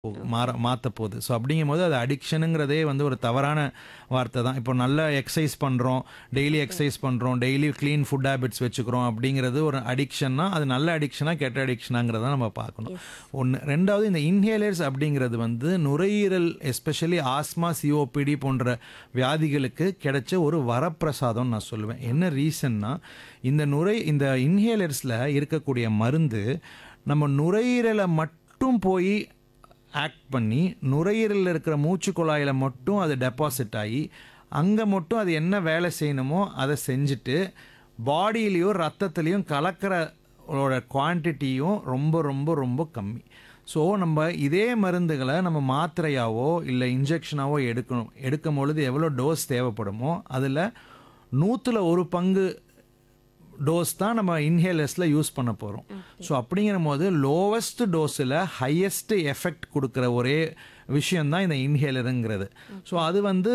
மாற மாற்ற போகுது ஸோ அப்படிங்கும்போது அது அடிக்ஷனுங்கிறதே வந்து ஒரு தவறான வார்த்தை தான் இப்போ நல்ல எக்ஸசைஸ் பண்ணுறோம் டெய்லி எக்ஸசைஸ் பண்ணுறோம் டெய்லி க்ளீன் ஃபுட் ஹேபிட்ஸ் வச்சுக்கிறோம் அப்படிங்கிறது ஒரு அடிக்ஷன்னா அது நல்ல அடிக்ஷனா கெட்ட அடிக்ஷனாங்கிறத நம்ம பார்க்கணும் ஒன்று ரெண்டாவது இந்த இன்ஹேலர்ஸ் அப்படிங்கிறது வந்து நுரையீரல் எஸ்பெஷலி ஆஸ்மா சிஓபிடி போன்ற வியாதிகளுக்கு கிடைச்ச ஒரு வரப்பிரசாதம் நான் சொல்லுவேன் என்ன ரீசன்னா இந்த நுரை இந்த இன்ஹேலர்ஸில் இருக்கக்கூடிய மருந்து நம்ம நுரையீரலை மட்டும் போய் ஆக்ட் பண்ணி நுரையீரலில் இருக்கிற மூச்சு குழாயில் மட்டும் அது டெபாசிட் ஆகி அங்கே மட்டும் அது என்ன வேலை செய்யணுமோ அதை செஞ்சுட்டு பாடியிலையும் ரத்தத்துலேயும் கலக்கிறோட குவான்டிட்டியும் ரொம்ப ரொம்ப ரொம்ப கம்மி ஸோ நம்ம இதே மருந்துகளை நம்ம மாத்திரையாவோ இல்லை இன்ஜெக்ஷனாவோ எடுக்கணும் எடுக்கும் பொழுது எவ்வளோ டோஸ் தேவைப்படுமோ அதில் நூற்றில் ஒரு பங்கு டோஸ் தான் நம்ம இன்ஹேலர்ஸில் யூஸ் பண்ண போகிறோம் ஸோ அப்படிங்கிற போது லோவஸ்ட் டோஸில் ஹையஸ்ட் எஃபெக்ட் கொடுக்குற ஒரே விஷயந்தான் இந்த இன்ஹேலருங்கிறது ஸோ அது வந்து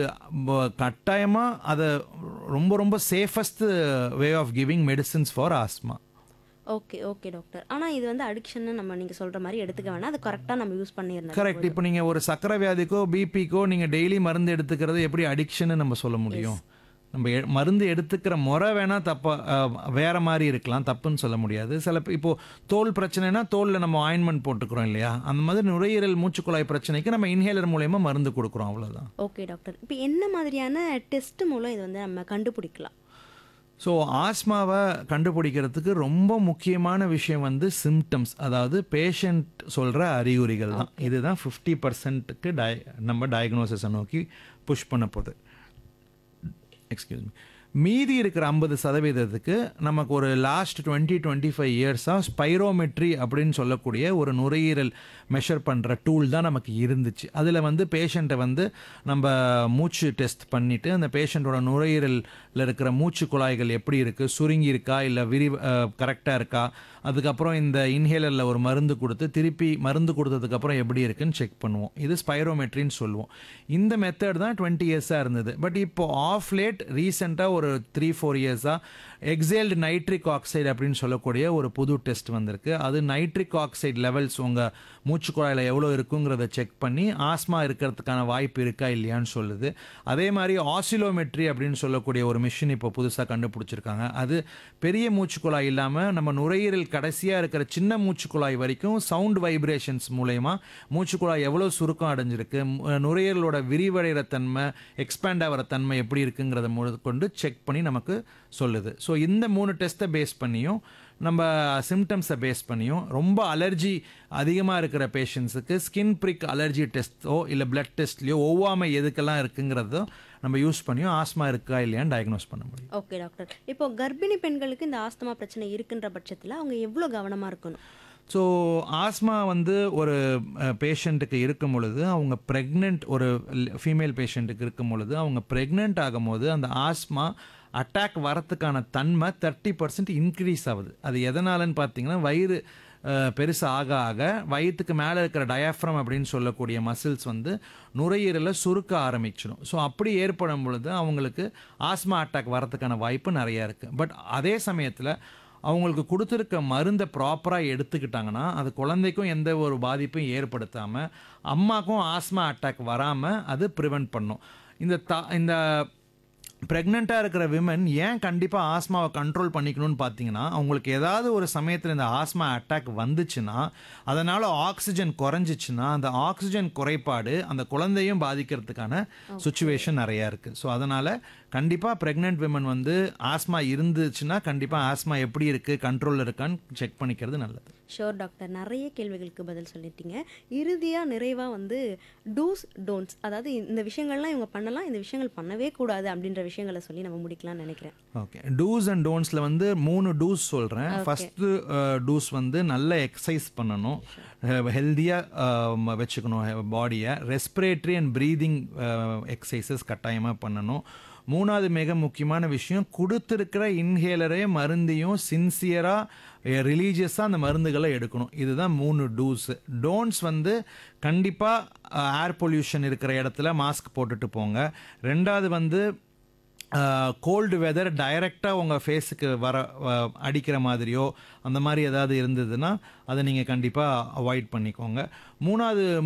கட்டாயமாக அதை ரொம்ப ரொம்ப safest way of giving medicines for asthma okay okay doctor ஆனால் இது வந்து அடிக்ஷன் நம்ம நீங்கள் சொல்கிற மாதிரி எடுத்துக்க வேணாம் அது கரெக்டாக நம்ம யூஸ் பண்ணியிருந்தோம் கரெக்ட் இப்போ நீங்கள் ஒரு சக்கரை வியாதிக்கோ பிபிக்கோ நீங்கள் டெய்லி மருந்து எடுத்துக்கிறது எப்படி அடிக்ஷன்னு நம்ம சொல்ல முடியும் நம்ம எ- மருந்து எடுத்துக்கிற முறை வேணால் தப்பா அஹ், வேற மாதிரி இருக்கலாம் தப்புன்னு சொல்ல முடியாது சில பே- இப்போ தோல் பிரச்சனைனா தோலில் நம்ம ஆயின்மெண்ட் போட்டுக்கிறோம் இல்லையா அந்த மாதிரி நுரையீரல் மூச்சுக்குழாய் பிரச்சனைக்கு நம்ம இன்ஹேலர் மூலயமா மருந்து கொடுக்குறோம் அவ்வளோதான் ஓகே டாக்டர் இப்போ என்ன மாதிரியான டெஸ்ட் மூலம் இது வந்து நம்ம கண்டுபிடிக்கலாம் ஸோ ஆஸ்மாவை கண்டுபிடிக்கிறதுக்கு ரொம்ப முக்கியமான விஷயம் வந்து சிம்டம்ஸ் அதாவது பேஷண்ட் சொல்கிற அறிகுறிகள் தான் இதுதான் ஃபிஃப்டி பர்சன்ட்டுக்கு டய நம்ம டயக்னோசிஸை நோக்கி புஷ் பண்ண போகுது எக்ஸ்கியூஸ் மீ மீதி இருக்கிற ஐம்பது சதவீதத்துக்கு நமக்கு ஒரு லாஸ்ட் டுவெண்ட்டி டுவெண்ட்டி ஃபைவ் இயர்ஸாக ஸ்பைரோமெட்ரி அப்படின்னு சொல்லக்கூடிய ஒரு நுரையீரல் மெஷர் பண்ணுற டூல் தான் நமக்கு இருந்துச்சு அதில் வந்து பேஷண்ட்டை வந்து நம்ம மூச்சு டெஸ்ட் பண்ணிவிட்டு அந்த பேஷண்ட்டோட நுரையீரலில் இருக்கிற மூச்சு குழாய்கள் எப்படி இருக்குது சுருங்கி இருக்கா இல்லை விரி கரெக்டாக இருக்கா அதுக்கப்புறம் இந்த இன்ஹேலரில் ஒரு மருந்து கொடுத்து திருப்பி மருந்து கொடுத்ததுக்கப்புறம் எப்படி இருக்குன்னு செக் பண்ணுவோம் இது ஸ்பைரோமெட்ரின்னு சொல்லுவோம் இந்த மெத்தட் தான் டுவெண்ட்டி இயர்ஸாக இருந்தது பட் இப்போ ஆஃப் லேட் ரீசெண்டாக ஒரு த்ரீ ஃபோர் இயர்ஸாக எக்ஸேல்டு நைட்ரிக் ஆக்சைடு அப்படின்னு சொல்லக்கூடிய ஒரு புது டெஸ்ட் வந்திருக்கு அது நைட்ரிக் ஆக்சைடு லெவல்ஸ் உங்கள் மூச்சு குழாயில் எவ்வளோ இருக்குங்கிறத செக் பண்ணி ஆஸ்மா இருக்கிறதுக்கான வாய்ப்பு இருக்கா இல்லையான்னு சொல்லுது அதே மாதிரி ஆசிலோமெட்ரி அப்படின்னு சொல்லக்கூடிய ஒரு மிஷின் இப்போ புதுசாக கண்டுபிடிச்சிருக்காங்க அது பெரிய மூச்சு குழாய் இல்லாமல் நம்ம நுரையீரல் கடைசியாக இருக்கிற சின்ன மூச்சு குழாய் வரைக்கும் சவுண்ட் வைப்ரேஷன்ஸ் மூலயமா மூச்சு குழாய் எவ்வளோ சுருக்கம் அடைஞ்சிருக்கு மு- நுரையீரலோட விரிவடைகிற தன்மை எக்ஸ்பேண்ட் ஆகிற தன்மை எப்படி இருக்குங்கிறத முத கொண்டு செக் பண்ணி நமக்கு சொல்லுது ஸோ இந்த மூணு டெஸ்ட்டை பேஸ் பண்ணியும் நம்ம சிம்டம்ஸை பேஸ் பண்ணியும் ரொம்ப அலர்ஜி அதிகமாக இருக்கிற பேஷண்ட்ஸுக்கு ஸ்கின் ப்ரிக் அலர்ஜி டெஸ்ட்டோ இல்லை பிளட் டெஸ்ட்லையோ ஒவ்வாமை எதுக்கெல்லாம் இருக்குங்கிறதோ நம்ம யூஸ் பண்ணியும் ஆஸ்மா இருக்கா இல்லையான்னு டயக்னோஸ் பண்ண முடியும் ஓகே டாக்டர் இப்போ கர்ப்பிணி பெண்களுக்கு இந்த ஆஸ்துமா பிரச்சனை இருக்குன்ற பட்சத்தில் அவங்க எவ்வளோ கவனமாக இருக்கணும் ஸோ ஆஸ்மா வந்து ஒரு பேஷண்ட்டுக்கு இருக்கும் பொழுது அவங்க ப்ரெக்னென்ட் ஒரு ஃபீமேல் பேஷண்ட்டுக்கு இருக்கும் பொழுது அவங்க ப்ரெக்னென்ட் ஆகும்போது அந்த ஆஸ்மா அட்டாக் வரத்துக்கான தன்மை தேர்ட்டி பர்சன்ட் இன்க்ரீஸ் ஆகுது அது எதனாலன்னு பார்த்தீங்கன்னா வயிறு பெருசு ஆக ஆக வயிற்றுக்கு மேலே இருக்கிற டயாஃப்ரம் அப்படின்னு சொல்லக்கூடிய மசில்ஸ் வந்து நுரையீரலை சுருக்க ஆரம்பிச்சிடும் ஸோ அப்படி ஏற்படும் பொழுது அவங்களுக்கு ஆஸ்மா அட்டாக் வரதுக்கான வாய்ப்பு நிறையா இருக்குது பட் அதே சமயத்தில் அவங்களுக்கு கொடுத்துருக்க மருந்தை ப்ராப்பராக எடுத்துக்கிட்டாங்கன்னா அது குழந்தைக்கும் எந்த ஒரு பாதிப்பும் ஏற்படுத்தாமல் அம்மாக்கும் ஆஸ்மா அட்டாக் வராமல் அது ப்ரிவெண்ட் பண்ணும் இந்த தா இந்த ப்ரெக்னெண்ட்டாக இருக்கிற விமன் ஏன் கண்டிப்பாக ஆஸ்மாவை கண்ட்ரோல் பண்ணிக்கணும்னு பார்த்தீங்கன்னா அவங்களுக்கு ஏதாவது ஒரு சமயத்தில் இந்த ஆஸ்மா அட்டாக் வந்துச்சுன்னா அதனால் ஆக்சிஜன் குறைஞ்சிச்சுன்னா அந்த ஆக்சிஜன் குறைபாடு அந்த குழந்தையும் பாதிக்கிறதுக்கான சுச்சுவேஷன் நிறையா இருக்குது ஸோ அதனால் கண்டிப்பாக ப்ரெக்னென்ட் விமன் வந்து ஆஸ்மா இருந்துச்சுன்னா கண்டிப்பாக ஆஸ்மா எப்படி இருக்குது கண்ட்ரோலில் இருக்கான்னு செக் பண்ணிக்கிறது நல்லது ஷோர் டாக்டர் நிறைய கேள்விகளுக்கு பதில் சொல்லிட்டீங்க இறுதியாக நிறைவாக வந்து டூஸ் டோன்ட்ஸ் அதாவது இந்த விஷயங்கள்லாம் இவங்க பண்ணலாம் இந்த விஷயங்கள் பண்ணவே கூடாது அப்படின்ற விஷயங்களை சொல்லி நம்ம முடிக்கலாம்னு நினைக்கிறேன் ஓகே டூஸ் அண்ட் டோன்ட்ஸில் வந்து மூணு டூஸ் சொல்கிறேன் ஃபஸ்ட்டு டூஸ் வந்து நல்ல எக்ஸசைஸ் பண்ணணும் ஹெல்த்தியாக வச்சுக்கணும் பாடியை ரெஸ்பிரேட்டரி அண்ட் ப்ரீதிங் எக்ஸசைசஸ் கட்டாயமாக பண்ணணும் மூணாவது மிக முக்கியமான விஷயம் கொடுத்துருக்கிற இன்ஹேலரே மருந்தையும் சின்சியராக ரிலீஜியஸாக அந்த மருந்துகளை எடுக்கணும் இதுதான் மூணு டூஸ் டோன்ட்ஸ் வந்து கண்டிப்பாக ஏர் பொல்யூஷன் இருக்கிற இடத்துல மாஸ்க் போட்டுட்டு போங்க ரெண்டாவது வந்து கோல்டு வெதர் டைரெக்டாக உங்கள் ஃபேஸுக்கு வர வ- அடிக்கிற மாதிரியோ அந்த மாதிரி ஏதாவது இருந்ததுன்னா அதை நீங்கள் கண்டிப்பாக அவாய்ட் பண்ணிக்கோங்க மூணாவது